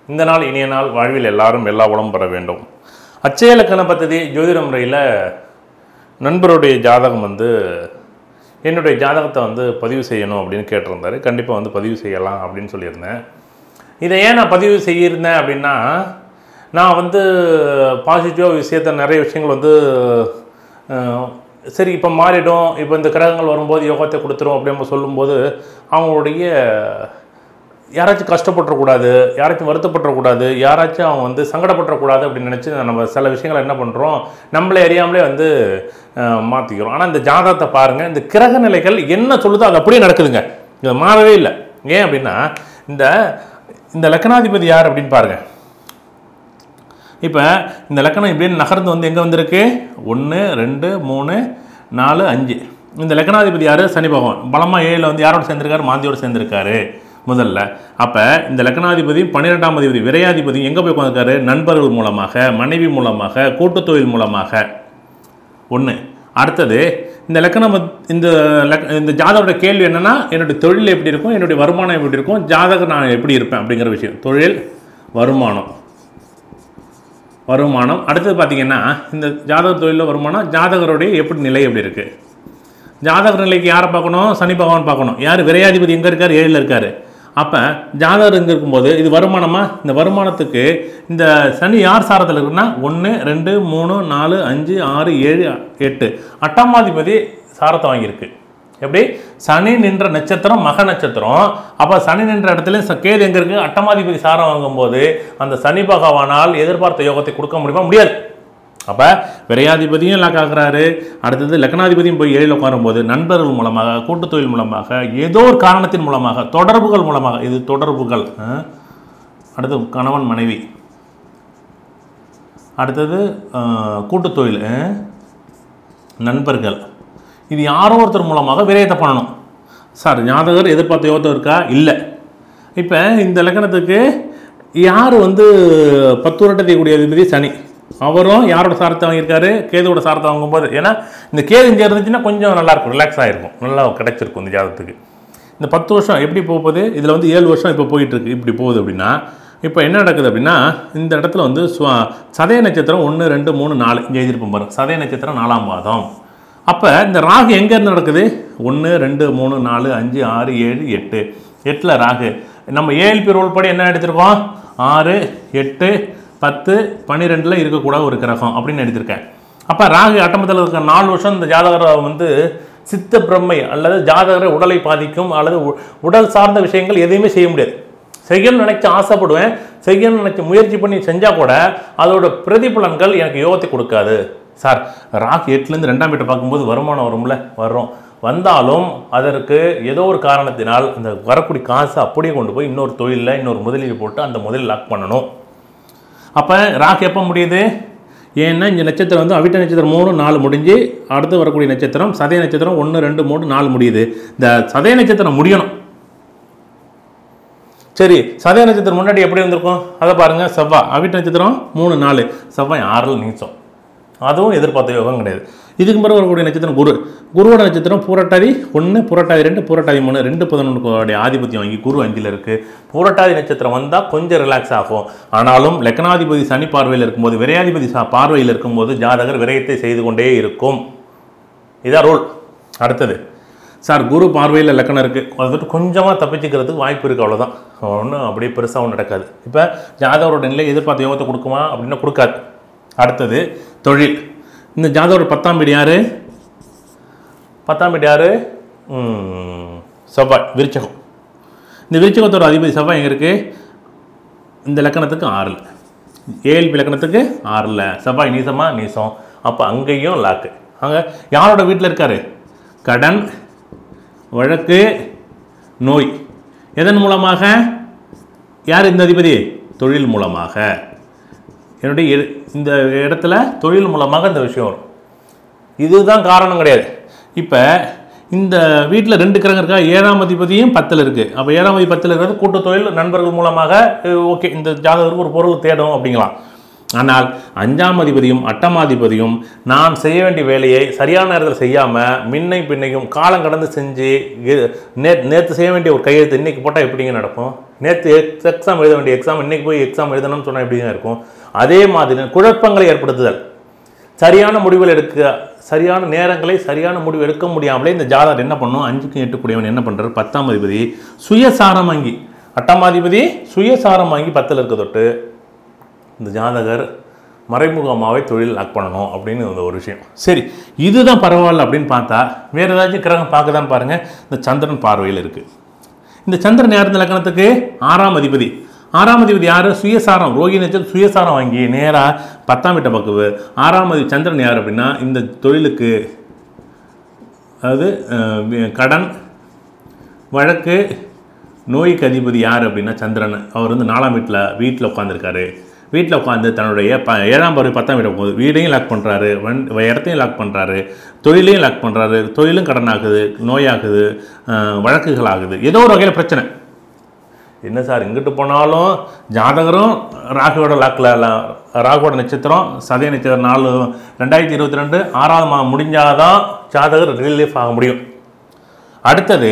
இந்த நாள் இனிய நாள் வாழ்வில் எல்லாரும் எல்லா வளம் பெற வேண்டும் அச்சய இலக்கண பദ്ധதி ஜோதிட முறையில் நண்பருடைய ஜாதகம் வந்து என்னுடைய ஜாதகத்தை வந்து பதிவு செய்யணும் அப்படின்னு கேட்டிருந்தாரு கண்டிப்பாக வந்து பதிவு செய்யலாம் அப்படின்னு சொல்லியிருந்தேன் இதை ஏன் நான் பதிவு செய்யிருந்தேன் அப்படின்னா நான் வந்து பாசிட்டிவாக விஷயத்த நிறைய விஷயங்கள் வந்து அஹ், சரி இப்போ மாறிடும் இப்போ இந்த கிரகங்கள் வரும்போது யோகத்தை கொடுத்துரும் அப்படின்னு சொல்லும்போது அவங்களுடைய யாராச்சும் கஷ்டப்பட்டுறக்கூடாது யாராச்சும் வருத்தப்பட்டுறக்கூடாது யாராச்சும் அவங்க வந்து சங்கடப்பட்டுறக்கூடாது அப்படின்னு நினச்சி நம்ம சில விஷயங்களை என்ன பண்ணுறோம் நம்மளே அறியாமலே வந்து மாற்றிக்கிறோம் ஆனால் இந்த ஜாதகத்தை பாருங்கள் இந்த கிரக நிலைகள் என்ன சொல்லுதோ அது அப்படியே நடக்குதுங்க இது மாறவே இல்லை ஏன் அப்படின்னா இந்த இந்த லக்கணாதிபதி யார் அப்படின்னு பாருங்கள் இப்போ இந்த லக்கணம் இப்படின்னு நகர்ந்து வந்து எங்கே வந்திருக்கு ஒன்று ரெண்டு மூணு நாலு அஞ்சு இந்த லக்கணாதிபதி யார் சனி பகவான் பலமாக ஏழில் வந்து யாரோட சேர்ந்திருக்காரு மாந்தியோட சேர்ந்திருக்காரு முதல்ல அப்போ இந்த லக்கணாதிபதி பன்னிரெண்டாம் அதிபதி விரையாதிபதி எங்கே போய் உட்காந்துருக்காரு நண்பர்கள் மூலமாக மனைவி மூலமாக கூட்டுத் தொழில் மூலமாக ஒன்று அடுத்தது இந்த லக்கணம் வந்து- இந்த லக் இந்த ஜாதகோட கேள்வி என்னன்னா என்னுடைய தொழில் எப்படி இருக்கும் என்னுடைய வருமானம் எப்படி இருக்கும் ஜாதகம் நான் எப்படி இருப்பேன் அப்படிங்கிற விஷயம் தொழில் வருமானம் வருமானம் அடுத்தது பார்த்தீங்கன்னா இந்த ஜாதக தொழிலில் வருமானம் ஜாதகருடைய எப்படி நிலை எப்படி இருக்குது ஜாதக நிலைக்கு யாரை பார்க்கணும் சனி பகவான் பார்க்கணும் யார் விரையாதிபதி எங்கே இருக்கார் ஏழில் இருக்கார் அப்போ ஜாதகர் இங்கே இருக்கும்போது இது வருமானமா இந்த வருமானத்துக்கு இந்த சனி யார் சாரத்தில் இருக்குன்னா ஒன்று ரெண்டு மூணு நாலு அஞ்சு ஆறு ஏழு எட்டு அட்டமாதிபதி சாரத்தை வாங்கியிருக்கு எப்படி சனி நின்ற நட்சத்திரம் மக நட்சத்திரம் அப்போ சனி நின்ற இடத்துல ச- கேது எங்கே இருக்குது அட்டமாதிபதி சாரம் வாங்கும்போது அந்த சனி பகவானால் எதிர்பார்த்த யோகத்தை கொடுக்க முடியுமா முடியாது அப்போ விரையாதிபதியும் லாக் ஆகுறாரு அடுத்தது லக்னாதிபதியும் போய் ஏழில் உட்காரும்போது நண்பர்கள் மூலமாக கூட்டுத் தொழில் மூலமாக ஏதோ ஒரு காரணத்தின் மூலமாக தொடர்புகள் மூலமாக இது தொடர்புகள் ஆ? அடுத்து கணவன் மனைவி அடுத்தது ஆ, கூட்டுத் தொழில் ஆ? நண்பர்கள் இது யாரோ ஒருத்தர் மூலமாக விரயத்தை பண்ணணும் சார் ஜாதகர் எதிர்பார்த்த யோகத்தை இருக்கா இல்லை இப்போ இந்த லக்கணத்துக்கு யார் வந்து பத்து வருடத்தைக்கூடிய அதிபதி சனி அவரும் யாரோட சாரத்தை வாங்கியிருக்காரு கேதுவோட சாரத்தை வாங்கும்போது ஏன்னா இந்த கேது இங்கே இருந்துச்சுன்னா கொஞ்சம் நல்லா இருக்கும் ரிலாக்ஸ் ஆகிருக்கும் நல்லா கிடைச்சிருக்கும் இந்த ஜாதகத்துக்கு இந்த பத்து வருஷம் எப்படி போக போகுது இதில் வந்து ஏழு வருஷம் இப்போ போயிட்டு இருக்கு இப்படி போகுது அப்படின்னா இப்போ என்ன நடக்குது அப்படின்னா இந்த இடத்துல வந்து சுவா சதய நட்சத்திரம் ஒன்று ரெண்டு மூணு நாலு இங்கே எழுதியிருப்போம் பாருங்க சதய நட்சத்திரம் நாலாம் பாதம் அப்போ இந்த ராகு எங்கேருந்து நடக்குது ஒன்று ரெண்டு மூணு நாலு அஞ்சு ஆறு ஏழு எட்டு எட்டில் ராகு நம்ம ஏஎல்பி ரோல் படி என்ன எடுத்திருக்கோம் ஆறு எட்டு பத்து பன்னிரெண்டில் இருக்கக்கூடாத ஒரு கிரகம் அப்படின்னு எடுத்திருக்கேன் அப்போ ராகு அட்டமத்தில் இருக்க நாலு வருஷம் இந்த ஜாதகரை வந்து சித்த பிரம்மை அல்லது ஜாதகரை உடலை பாதிக்கும் அல்லது உ- உடல் சார்ந்த விஷயங்கள் எதையுமே செய்ய முடியாது செய்யணும்னு நினைச்சு ஆசைப்படுவேன் செய்யணும்னு நினைச்சு முயற்சி பண்ணி செஞ்சால் கூட அதோட பிரதிபலன்கள் எனக்கு யோகத்தை கொடுக்காது சார் ராக் எட்டுலேருந்து ரெண்டாம் வீட்டை பார்க்கும்போது வருமானம் வரும்ல வரும் வந்தாலும் அதற்கு ஏதோ ஒரு காரணத்தினால் அந்த வரக்கூடிய காசை அப்படியே கொண்டு போய் இன்னொரு தொழிலில் இன்னொரு முதலீடு போட்டு அந்த முதலில் லாக் பண்ணணும் அப்போ ராக் எப்போ முடியுது ஏன்னா இந்த நட்சத்திரம் வந்து அவிட்ட நட்சத்திரம் மூணு நாலு முடிஞ்சு அடுத்து வரக்கூடிய நட்சத்திரம் சதய நட்சத்திரம் ஒன்று ரெண்டு மூணு நாலு முடியுது இந்த சதய நட்சத்திரம் முடியணும் சரி சதய நட்சத்திரம் முன்னாடி எப்படி இருந்திருக்கும் அதை பாருங்க செவ்வாய் அவிட்ட நட்சத்திரம் மூணு நாலு செவ்வாய் ஆறில் நீச்சம் அதுவும் எதிர்பார்த்த யோகம் கிடையாது இதுக்கு பிறகு வரக்கூடிய நட்சத்திரம் குரு குருவோட நட்சத்திரம் பூரட்டாதி ஒன்று பூரட்டாதி ரெண்டு பூரட்டாதி மூணு ரெண்டு பதினொன்றுடைய ஆதிபத்தியம் வாங்கி குரு அஞ்சில் இருக்குது பூரட்டாதி நட்சத்திரம் வந்தால் கொஞ்சம் ரிலாக்ஸ் ஆகும் ஆனாலும் லக்னாதிபதி சனி பார்வையில் இருக்கும்போது விரையாதிபதி சா பார்வையில் இருக்கும்போது ஜாதகர் விரயத்தை செய்து கொண்டே இருக்கும் இதான் ரூல் அடுத்தது சார் குரு பார்வையில் லக்கணம் இருக்குது அதை விட்டு கொஞ்சமாக தப்பிச்சுக்கிறதுக்கு வாய்ப்பு இருக்குது அவ்வளோதான் ஒன்றும் அப்படியே பெருசாக ஒன்றும் நடக்காது இப்போ ஜாதகரோட நிலை எதிர்பார்த்த யோகத்தை கொடுக்குமா அப்படின்னா கொடுக்காது அடுத்தது தொழில் இந்த ஜாதகரோட பத்தாம் வீடு யார் பத்தாம் வீடு யார் செவ்வாய் விருச்சகம் இந்த விருச்சகத்தோட அதிபதி செவ்வாய் எங்கே இருக்குது இந்த லக்கணத்துக்கு ஆறில் ஏஎல்பி லக்கணத்துக்கு ஆறில் செவ்வாய் நீசமா நீசம் அப்போ அங்கேயும் லாக்கு அங்கே யாரோட வீட்டில் இருக்காரு கடன் வழக்கு நோய் எதன் மூலமாக யார் இந்த அதிபதி தொழில் மூலமாக என்னுடைய இட- இந்த இடத்துல தொழில் மூலமாக இந்த விஷயம் வரும் இதுதான் காரணம் கிடையாது இப்போ இந்த வீட்டில் ரெண்டு கிரகம் இருக்கா ஏழாம் அதிபதியும் பத்தில் இருக்குது அப்போ ஏழாம் அதிபதி பத்தில் இருக்கிறது கூட்டு தொழில் நண்பர்கள் மூலமாக ஓகே இந்த ஜாதகருக்கு ஒரு பொருள் தேடும் அப்படிங்களாம் ஆனால் அஞ்சாம் அதிபதியும் அட்டமாதிபதியும் நான் செய்ய வேண்டிய வேலையை சரியான நேரத்தில் செய்யாமல் முன்னை பின்னையும் காலம் கடந்து செஞ்சு இ- நே நேற்று செய்ய வேண்டிய ஒரு கையெழுத்து இன்னைக்கு போட்டால் எப்படிங்க நடக்கும் நேற்று எக்ஸாம் எழுத வேண்டிய எக்ஸாம் இன்னைக்கு போய் எக்ஸாம் எழுதணும்னு சொன்னால் எப்படிங்க இருக்கும் அதே மாதிரி குழப்பங்களை ஏற்படுத்துதல் சரியான முடிவுகள் எடுக்க சரியான நேரங்களை சரியான முடிவு எடுக்க முடியாமலே இந்த ஜாதகர் என்ன பண்ணும் அஞ்சுக்கும் எட்டுக்கூடியவன் என்ன பண்ணுறாரு பத்தாம் அதிபதி சுயசாரம் வாங்கி எட்டாம் அதிபதி சுயசாரம் வாங்கி பத்தில் இருக்க தொட்டு இந்த ஜாதகர் மறைமுகமாகவே தொழில் லாக் பண்ணணும் அப்படின்னு இந்த ஒரு விஷயம் சரி இதுதான் பரவாயில்ல அப்படின்னு பார்த்தா வேறு ஏதாச்சும் கிரகம் பார்க்குதான்னு பாருங்கள் இந்த சந்திரன் பார்வையில் இருக்குது இந்த சந்திரன் யார் இந்த லக்கணத்துக்கு ஆறாம் அதிபதி ஆறாம் அதிபதி யார் சுயசாரம் ரோகி நட்சத்திரம் சுயசாரம் வாங்கி நேராக பத்தாம் வீட்டை பக்குவு ஆறாம் அதிபதி சந்திரன் யார் அப்படின்னா இந்த தொழிலுக்கு அதாவது அஹ், வி- கடன் வழக்கு நோய்க்கு அதிபதி யார் அப்படின்னா சந்திரன் அவர் வந்து நாலாம் வீட்டில் வீட்டில் உட்காந்துருக்காரு வீட்டில் உட்காந்து தன்னுடைய ப ஏழாம் பருவ பத்தாம் வீட்டை போகுது வீடையும் லாக் பண்ணுறாரு வண் இடத்தையும் லாக் பண்ணுறாரு தொழிலையும் லாக் பண்ணுறாரு தொழிலும் கடன் ஆகுது நோயாகுது அஹ், வழக்குகள் ஆகுது ஏதோ ஒரு வகையில் பிரச்சனை என்ன சார் இங்கிட்டு போனாலும் ஜாதகரும் ராகுவோட லாக்கில் ராகுவோட நட்சத்திரம் சதய நட்சத்திரம் நாலு ரெண்டாயிரத்தி இருபத்தி ரெண்டு ஆறாவது மாதம் முடிஞ்சாதான் ஜாதகர் ரிலீஃப் ஆக முடியும் அடுத்தது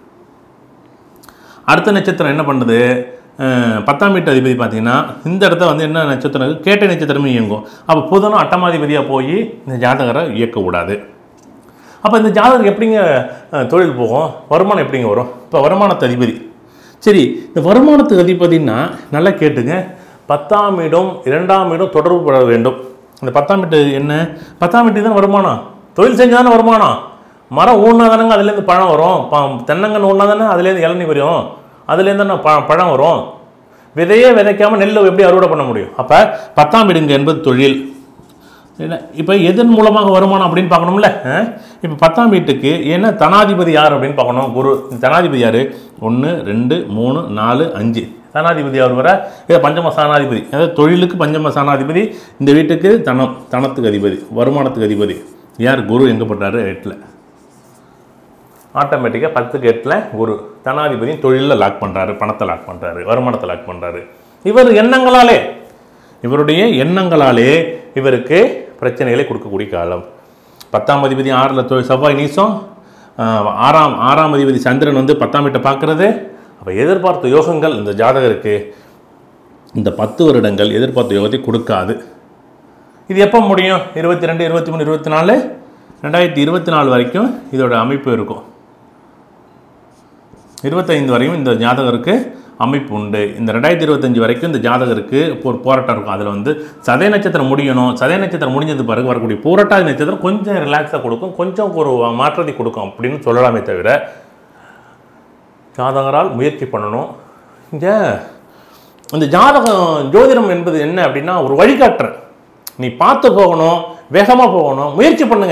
அடுத்த நட்சத்திரம் என்ன பண்ணுது அஹ், பத்தாம் வீட்டு அதிபதி பார்த்தீங்கன்னா இந்த இடத்த வந்து என்ன நட்சத்திரம் இருக்கு? கேட்டை நட்சத்திரமே இயங்கும் அப்போ புதனும் அட்டமாதிபதியாக போய் இந்த ஜாதகரை இயக்கக்கூடாது அப்போ இந்த ஜாதகம் எப்படிங்க அஹ், தொழில் போகும் வருமானம் எப்படிங்க வரும் இப்போ வருமானத்து அதிபதி சரி இந்த வருமானத்து அதிபதினா நல்லா கேட்டுங்க பத்தாம் இடம் இரண்டாம் இடம் தொடர்பு பட வேண்டும் இந்த பத்தாம் வீட்டு என்ன பத்தாம் வீட்டு தான் வருமானம் தொழில் செஞ்சாதானே வருமானம் மரம் ஊன்னா தானங்க அதுலேருந்து பழம் வரும் ப தென்னங்கன்று ஊன்னா தானே அதுலேருந்து இளநீ வரும் அதுலேருந்து தானே ப பழம் வரும் விதையே விதைக்காம நெல் எப்படி அறுவடை பண்ண முடியும் அப்போ பத்தாம் வீடுங்க என்பது தொழில் இல்லை இப்போ எதன் மூலமாக வருமானம் அப்படின்னு பார்க்கணும்ல இப்போ பத்தாம் வீட்டுக்கு என்ன தனாதிபதி யார் அப்படின்னு பார்க்கணும் குரு இந்த தனாதிபதி யார் ஒன்று ரெண்டு மூணு நாலு அஞ்சு தனாதிபதி யார் வர இதை பஞ்சம சாணாதிபதி அதாவது தொழிலுக்கு பஞ்சம சாணாதிபதி இந்த வீட்டுக்கு தனம் தனத்துக்கு அதிபதி வருமானத்துக்கு அதிபதி யார் குரு எங்கே போட்டாரு எட்டில் ஆட்டோமேட்டிக்காக பத்துக்கு எட்டில் குரு தனாதிபதியும் தொழிலில் லாக் பண்ணுறாரு பணத்தை லாக் பண்ணுறாரு வருமானத்தை லாக் பண்ணுறாரு இவர் எண்ணங்களாலே இவருடைய எண்ணங்களாலே இவருக்கு பிரச்சனைகளை கொடுக்கக்கூடிய காலம் பத்தாம் அதிபதி ஆறில் தொ செவ்வாய் நீசம் ஆஹ், ஆறாம் ஆறாம் அதிபதி சந்திரன் வந்து பத்தாம் வீட்டை பார்க்குறது அப்போ எதிர்பார்த்த யோகங்கள் இந்த ஜாதகருக்கு இந்த பத்து வருடங்கள் எதிர்பார்த்த யோகத்தை கொடுக்காது இது எப்போ முடியும் இருபத்தி ரெண்டு இருபத்தி மூணு இருபத்தி நாலு ரெண்டாயிரத்தி இருபத்தி நாலு வரைக்கும் இதோட அமைப்பு இருக்கும் இருபத்தைந்து வரையும் இந்த ஜாதகருக்கு அமைப்பு உண்டு இந்த ரெண்டாயிரத்தி இருபத்தஞ்சு வரைக்கும் இந்த ஜாதகருக்கு ஒரு போராட்டம் இருக்கும் அதில் வந்து சதய நட்சத்திரம் முடியணும் சதய நட்சத்திரம் முடிஞ்சது பிறகு வரக்கூடிய பூரட்டாதி நட்சத்திரம் கொஞ்சம் ரிலாக்ஸாக கொடுக்கும் கொஞ்சம் ஒரு மாற்றத்தை கொடுக்கும் அப்படின்னு சொல்லலாமே தவிர ஜாதகரால் முயற்சி பண்ணணும் இங்கே இந்த ஜாதகம் ஜோதிடம் என்பது என்ன அப்படின்னா ஒரு வழிகாட்டுற நீ பார்த்து போகணும் வேகமாக போகணும் முயற்சி பண்ணுங்க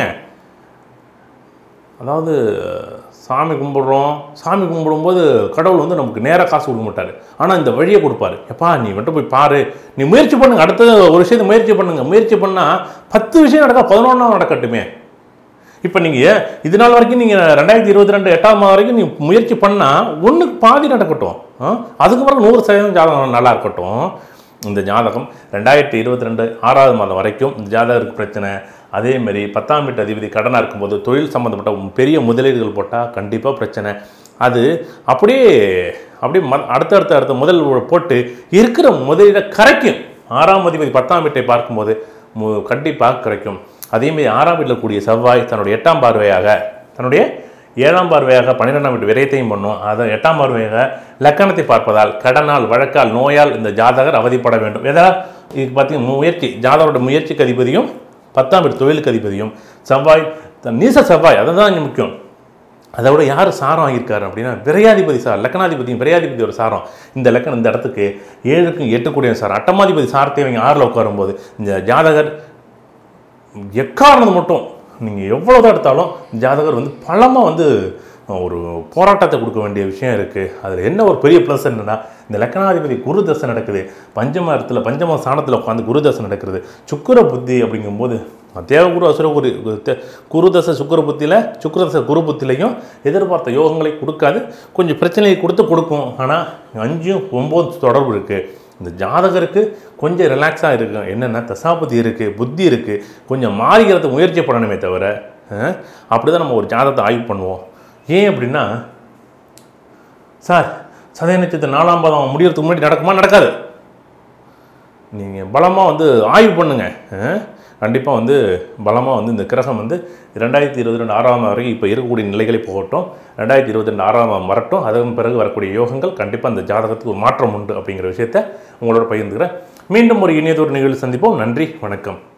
அதாவது சாமி கும்பிடுறோம் சாமி கும்பிடும்போது கடவுள் வந்து நமக்கு நேராக காசு கொடுக்க மாட்டார் ஆனால் இந்த வழியை கொடுப்பாரு எப்பா நீ மட்டும் போய் பாரு நீ முயற்சி பண்ணுங்க அடுத்தது ஒரு விஷயத்தை முயற்சி பண்ணுங்க முயற்சி பண்ணால் பத்து விஷயம் நடக்க பதினொன்றாம் நடக்கட்டுமே இப்போ நீங்கள் இது நாள் வரைக்கும் நீங்கள் ரெண்டாயிரத்தி இருபத்தி ரெண்டு எட்டாம் மாதம் வரைக்கும் நீ முயற்சி பண்ணால் ஒன்றுக்கு பாதி நடக்கட்டும் ஆ? அதுக்கு பிறகு நூறு சதவீதம் ஜாதகம் நல்லா இருக்கட்டும் இந்த ஜாதகம் ரெண்டாயிரத்தி இருபத்தி ரெண்டு ஆறாவது மாதம் வரைக்கும் இந்த ஜாதகருக்கு பிரச்சனை அதேமாரி பத்தாம் வீட்டு அதிபதி கடனாக இருக்கும்போது தொழில் சம்மந்தப்பட்ட பெரிய முதலீடுகள் போட்டால் கண்டிப்பாக பிரச்சனை அது அப்படியே அப்படியே ம அடுத்தடுத்த அடுத்த முதல் போட்டு இருக்கிற முதலீடை கரைக்கும் ஆறாம் அதிபதி பத்தாம் வீட்டை பார்க்கும்போது மு- கண்டிப்பாக கிடைக்கும் அதேமாதிரி ஆறாம் வீட்டில் கூடிய செவ்வாய் தன்னுடைய எட்டாம் பார்வையாக தன்னுடைய ஏழாம் பார்வையாக பன்னிரெண்டாம் வீட்டு விரயத்தையும் பண்ணும் அதை எட்டாம் பார்வையாக லக்கணத்தை பார்ப்பதால் கடனால் வழக்கால் நோயால் இந்த ஜாதகர் அவதிப்பட வேண்டும் எதா இது பார்த்தீங்கன்னா முயற்சி ஜாதகரோட முயற்சிக்கு அதிபதியும் பத்தாம் வீட்டு தொழிலுக்கு அதிபதியும் செவ்வாய் தன் நீச செவ்வாய் அதுதான் இங்க முக்கியம் அதை விட யார் சாரம் ஆகியிருக்காரு அப்படின்னா விரையாதிபதி சார் லக்கணாதிபதியும் விரையாதிபதியோட சாரம் இந்த லக்கணம் இந்த இடத்துக்கு ஏழுக்கும் எட்டுக்கூடிய சார் அட்டமாதிபதி சாரத்தை இவங்க ஆறில் உட்காரும்போது இந்த ஜாதகர் எக்காரணம் மட்டும் நீங்கள் எவ்வளோதான் எடுத்தாலும் ஜாதகர் வந்து பலமாக வந்து ஒரு போராட்டத்தை கொடுக்க வேண்டிய விஷயம் இருக்குது அதில் என்ன ஒரு பெரிய ப்ளஸ் என்னன்னா இந்த லக்கணாதிபதி குரு தசை நடக்குது பஞ்சம இடத்துல பஞ்சம ஸ்தானத்தில் உட்காந்து குரு தசை நடக்கிறது சுக்கிர புத்தி அப்படிங்கும்போது தேவகுரு அசுரகுரு தே- குரு தசை சுக்கிர புத்தியில் சுக்கிர தசை குரு புத்திலையும் எதிர்பார்த்த யோகங்களை கொடுக்காது கொஞ்சம் பிரச்சனையை கொடுத்து கொடுக்கும் ஆனால் அஞ்சும் ஒம்பது தொடர்பு இருக்குது இந்த ஜாதகருக்கு கொஞ்சம் ரிலாக்ஸாக இருக்கும் என்னென்ன தசாபதி இருக்குது புத்தி இருக்குது கொஞ்சம் மாறிக்கிறதுக்கு முயற்சி பண்ணணுமே தவிர அப்படி தான் நம்ம ஒரு ஜாதகத்தை ஆய்வு பண்ணுவோம் ஏன் அப்படின்னா சார் சதய நட்சத்திரம் நாலாம் பாதம் முடியறதுக்கு முன்னாடி நடக்குமா நடக்காது நீங்கள் பலமாக வந்து ஆய்வு பண்ணுங்க கண்டிப்பாக வந்து பலமாக வந்து இந்த கிரகம் வந்து ரெண்டாயிரத்தி இருபத்தி ரெண்டு ஆறாம் வரைக்கும் இப்போ இருக்கக்கூடிய நிலைகளை போகட்டும் ரெண்டாயிரத்தி இருபத்தி ரெண்டு ஆறாம் வரட்டும் அதன் பிறகு வரக்கூடிய யோகங்கள் கண்டிப்பாக அந்த ஜாதகத்துக்கு ஒரு மாற்றம் உண்டு அப்படிங்கிற விஷயத்த உங்களோட பகிர்ந்துக்கிறேன் மீண்டும் ஒரு இணையதொரு நிகழ்ச்சி சந்திப்போம் நன்றி வணக்கம்